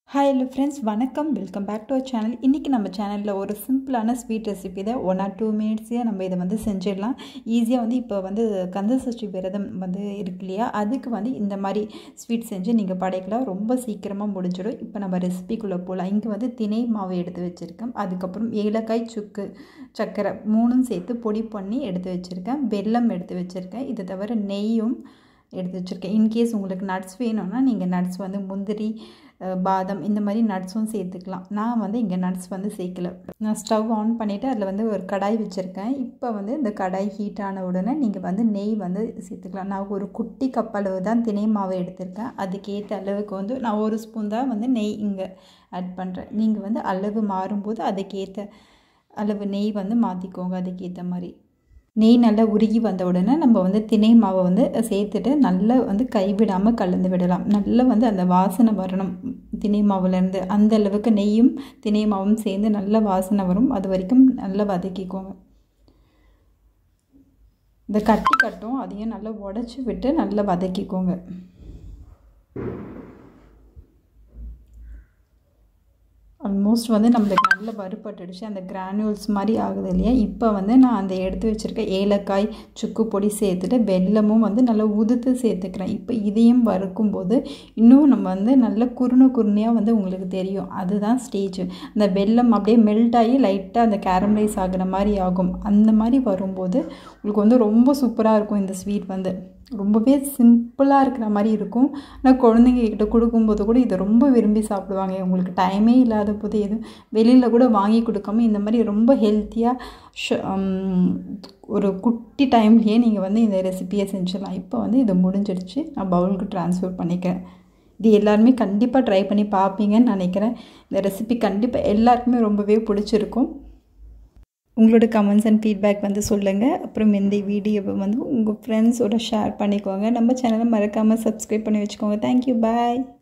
hi hello friends வணக்கம் welcome back to our channel இன்றைக்கி நம்ம சேனலில் ஒரு சிம்பிளான ஸ்வீட் ரெசிபி தான் ஒன் ஆர் டூ மினிட்ஸே நம்ம இதை வந்து செஞ்சிடலாம் ஈஸியாக வந்து இப்போ வந்து கந்த சஷ்டி விரதம் வந்து இருக்கு இல்லையா அதுக்கு வந்து இந்த மாதிரி ஸ்வீட் செஞ்சு நீங்கள் படைக்கலாம் ரொம்ப சீக்கிரமாக முடிஞ்சிடும் இப்போ நம்ம ரெசிபிக்குள்ளே போகலாம் இங்கே வந்து திணை மாவு எடுத்து வச்சுருக்கேன் அதுக்கப்புறம் ஏலக்காய் சுக்கு சர்க்கரை மூணும் சேர்த்து பொடி பண்ணி எடுத்து வச்சுருக்கேன் வெல்லம் எடுத்து வச்சுருக்கேன் இதை தவிர நெய்யும் எடுத்து வச்சுருக்கேன் இன்கேஸ் உங்களுக்கு நட்ஸ் வேணும்னா நீங்கள் நட்ஸ் வந்து முந்திரி பாதம் இந்த மாதிரி நட்ஸும் சேர்த்துக்கலாம் நான் வந்து இங்கே நட்ஸ் வந்து சேர்க்கல நான் ஸ்டவ் ஆன் பண்ணிவிட்டு அதில் வந்து ஒரு கடாய் வச்சுருக்கேன் இப்போ வந்து இந்த கடாய் ஹீட் ஆன உடனே நீங்கள் வந்து நெய் வந்து சேர்த்துக்கலாம் நான் ஒரு குட்டி கப் அளவு தான் திணை மாவு எடுத்திருக்கேன் அதுக்கேற்ற அளவுக்கு வந்து நான் ஒரு ஸ்பூன் தான் வந்து நெய் இங்கே ஆட் பண்ணுறேன் நீங்கள் வந்து அளவு மாறும்போது அதுக்கேற்ற அளவு நெய் வந்து மாற்றிக்கோங்க அதுக்கேற்ற மாதிரி நெய் நல்லா உருகி வந்த உடனே நம்ம வந்து திணை மாவை வந்து சேர்த்துட்டு நல்லா வந்து கைவிடாமல் கலந்து விடலாம் நல்லா வந்து அந்த வாசனை வரணும் திணை மாவுலேருந்து அந்த அளவுக்கு நெய்யும் திணை மாவும் சேர்ந்து நல்ல வாசனை வரும் அது வரைக்கும் நல்லா வதக்கிக்கோங்க இந்த கட்டி கட்டும் அதையும் நல்லா உடச்சி விட்டு நல்லா வதக்கிக்கோங்க ஆல்மோஸ்ட் வந்து நம்மளுக்கு நல்ல வறுபட்டுடுச்சு அந்த கிரானியூல்ஸ் மாதிரி ஆகுது இல்லையா இப்போ வந்து நான் அந்த எடுத்து வச்சுருக்க ஏலக்காய் சுக்கு பொடி சேர்த்துட்டு வெல்லமும் வந்து நல்லா உதுத்து சேர்த்துக்கிறேன் இப்போ இதையும் வறுக்கும்போது இன்னும் நம்ம வந்து நல்ல குறுணு குறுணையாக வந்து உங்களுக்கு தெரியும் அதுதான் ஸ்டேஜ் அந்த வெல்லம் அப்படியே மெல்ட் ஆகி லைட்டாக அந்த கேரமலைஸ் ஆகிற மாதிரி ஆகும் அந்த மாதிரி வரும்போது உங்களுக்கு வந்து ரொம்ப சூப்பராக இருக்கும் இந்த ஸ்வீட் வந்து ரொம்பவே சிம்பிளாக இருக்கிற மாதிரி இருக்கும் ஆனால் குழந்தைங்க கிட்ட கொடுக்கும்போது கூட இதை ரொம்ப விரும்பி சாப்பிடுவாங்க உங்களுக்கு டைமே இல்லாத போது எதுவும் வெளியில் கூட வாங்கி கொடுக்காம இந்த மாதிரி ரொம்ப ஹெல்த்தியாக ஒரு குட்டி டைம்லேயே நீங்கள் வந்து இந்த ரெசிப்பியை செஞ்சிடலாம் இப்போ வந்து இது முடிஞ்சிடுச்சு நான் பவுலுக்கு ட்ரான்ஸ்ஃபர் பண்ணிக்கிறேன் இது எல்லாருமே கண்டிப்பாக ட்ரை பண்ணி பார்ப்பீங்கன்னு நினைக்கிறேன் இந்த ரெசிபி கண்டிப்பாக எல்லாருக்குமே ரொம்பவே பிடிச்சிருக்கும் உங்களோட கமெண்ட்ஸ் அண்ட் ஃபீட்பேக் வந்து சொல்லுங்கள் அப்புறம் இந்த வீடியோவை வந்து உங்கள் ஃப்ரெண்ட்ஸோட ஷேர் பண்ணிக்கோங்க நம்ம சேனலை மறக்காமல் சப்ஸ்கிரைப் பண்ணி வச்சுக்கோங்க தேங்க்யூ பாய்